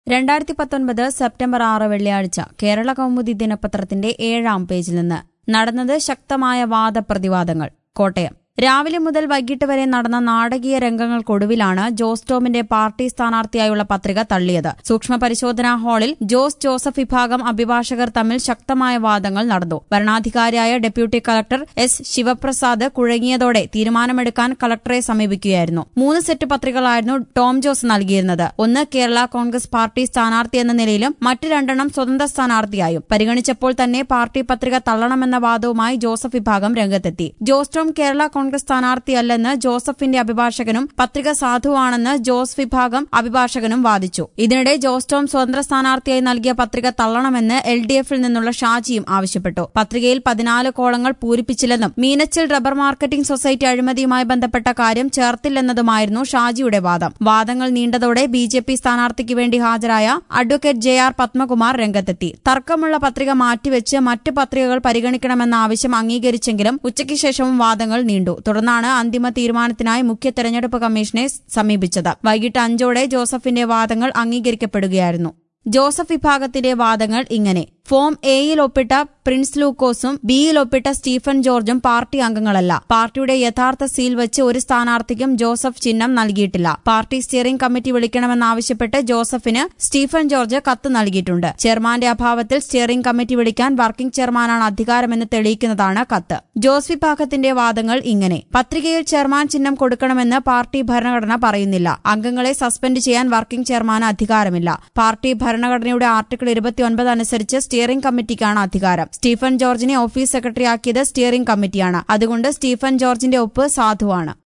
രണ്ടായിരത്തി പത്തൊൻപത് സെപ്റ്റംബർ ആറ് വെള്ളിയാഴ്ച കേരള കൗമുദി ദിനപത്രത്തിന്റെ ഏഴാം പേജിൽ നിന്ന് നടന്നത് ശക്തമായ വാദപ്രതിവാദങ്ങൾ കോട്ടയം രാവിലെ മുതൽ വൈകിട്ട് വരെ നടന്ന നാടകീയ രംഗങ്ങൾക്കൊടുവിലാണ് ജോസ് ടോമിന്റെ പാർട്ടി സ്ഥാനാർത്ഥിയായുള്ള പത്രിക തള്ളിയത് സൂക്ഷ്മ പരിശോധനാ ഹാളിൽ ജോസ് ജോസഫ് വിഭാഗം അഭിഭാഷകർ തമ്മിൽ ശക്തമായ വാദങ്ങൾ നടന്നു ഭരണാധികാരിയായ ഡെപ്യൂട്ടി കളക്ടർ എസ് ശിവപ്രസാദ് കുഴങ്ങിയതോടെ തീരുമാനമെടുക്കാൻ കളക്ടറെ സമീപിക്കുകയായിരുന്നു മൂന്ന് സെറ്റ് പത്രികകളായിരുന്നു ടോം ജോസ് നൽകിയിരുന്നത് ഒന്ന് കേരള കോൺഗ്രസ് പാർട്ടി സ്ഥാനാർത്ഥി എന്ന നിലയിലും മറ്റു രണ്ടെണ്ണം സ്വതന്ത്ര സ്ഥാനാർത്ഥിയായും പരിഗണിച്ചപ്പോൾ തന്നെ പാർട്ടി പത്രിക തള്ളണമെന്ന വാദവുമായി ജോസഫ് വിഭാഗം രംഗത്തെത്തി ജോസ് ടോം കേരള കോൺഗ്രസ് സ്ഥാനാർത്ഥിയല്ലെന്ന് ജോസഫിന്റെ അഭിഭാഷകനും പത്രിക സാധുവാണെന്ന് ജോസ് വിഭാഗം അഭിഭാഷകനും വാദിച്ചു ഇതിനിടെ ജോസ് ടോം സ്വതന്ത്ര സ്ഥാനാർത്ഥിയായി നൽകിയ പത്രിക തള്ളണമെന്ന് എൽ ഡി എഫിൽ നിന്നുള്ള ഷാജിയും ആവശ്യപ്പെട്ടു പത്രികയിൽ പതിനാല് കോളങ്ങൾ പൂരിപ്പിച്ചില്ലെന്നും മീനച്ചിൽ റബ്ബർ മാർക്കറ്റിംഗ് സൊസൈറ്റി അഴിമതിയുമായി ബന്ധപ്പെട്ട കാര്യം ചേർത്തില്ലെന്നതുമായിരുന്നു ഷാജിയുടെ വാദം വാദങ്ങൾ നീണ്ടതോടെ ബി ജെ പി സ്ഥാനാർത്ഥിക്ക് വേണ്ടി ഹാജരായ അഡ്വക്കേറ്റ് ജെ ആർ പത്മകുമാർ രംഗത്തെത്തി തർക്കമുള്ള പത്രിക മാറ്റിവെച്ച് മറ്റ് പത്രികകൾ പരിഗണിക്കണമെന്ന ആവശ്യം അംഗീകരിച്ചെങ്കിലും ഉച്ചയ്ക്ക് ശേഷവും വാദങ്ങൾ നീണ്ടു തുടർന്നാണ് അന്തിമ തീരുമാനത്തിനായി മുഖ്യ തെരഞ്ഞെടുപ്പ് കമ്മീഷനെ സമീപിച്ചത് വൈകിട്ട് അഞ്ചോടെ ജോസഫിന്റെ വാദങ്ങൾ അംഗീകരിക്കപ്പെടുകയായിരുന്നു ജോസഫ് വിഭാഗത്തിന്റെ വാദങ്ങൾ ഇങ്ങനെ ഫോം എയിൽ ഒപ്പിട്ട പ്രിൻസ് ലൂക്കോസും ബിയിൽ ഒപ്പിട്ട സ്റ്റീഫൻ ജോർജും പാർട്ടി അംഗങ്ങളല്ല പാർട്ടിയുടെ യഥാർത്ഥ സീൽ വെച്ച് ഒരു സ്ഥാനാർത്ഥിക്കും ജോസഫ് ചിഹ്നം നൽകിയിട്ടില്ല പാർട്ടി സ്റ്റിയറിംഗ് കമ്മിറ്റി വിളിക്കണമെന്നാവശ്യപ്പെട്ട് ജോസഫിന് സ്റ്റീഫൻ ജോർജ് കത്ത് നൽകിയിട്ടുണ്ട് ചെയർമാന്റെ അഭാവത്തിൽ സ്റ്റിയറിംഗ് കമ്മിറ്റി വിളിക്കാൻ വർക്കിംഗ് ചെയർമാനാണ് അധികാരമെന്ന് തെളിയിക്കുന്നതാണ് കത്ത് ജോസ് വിഭാഗത്തിന്റെ വാദങ്ങൾ ഇങ്ങനെ പത്രികയിൽ ചെയർമാൻ ചിഹ്നം കൊടുക്കണമെന്ന് പാർട്ടി ഭരണഘടന പറയുന്നില്ല അംഗങ്ങളെ സസ്പെൻഡ് ചെയ്യാൻ വർക്കിംഗ് ചെയർമാന് അധികാരമില്ല പാർട്ടി ഭരണഘടനയുടെ ആർട്ടിക്കിൾ ഇരുപത്തിയൊൻപത് അനുസരിച്ച് സ്റ്റിയറിംഗ് കമ്മിറ്റിക്കാണ് അധികാരം സ്റ്റീഫൻ ജോർജിനെ ഓഫീസ് സെക്രട്ടറിയാക്കിയത് സ്റ്റിയറിംഗ് കമ്മിറ്റിയാണ് അതുകൊണ്ട് സ്റ്റീഫൻ ജോർജിന്റെ ഒപ്പ് സാധുവാണ്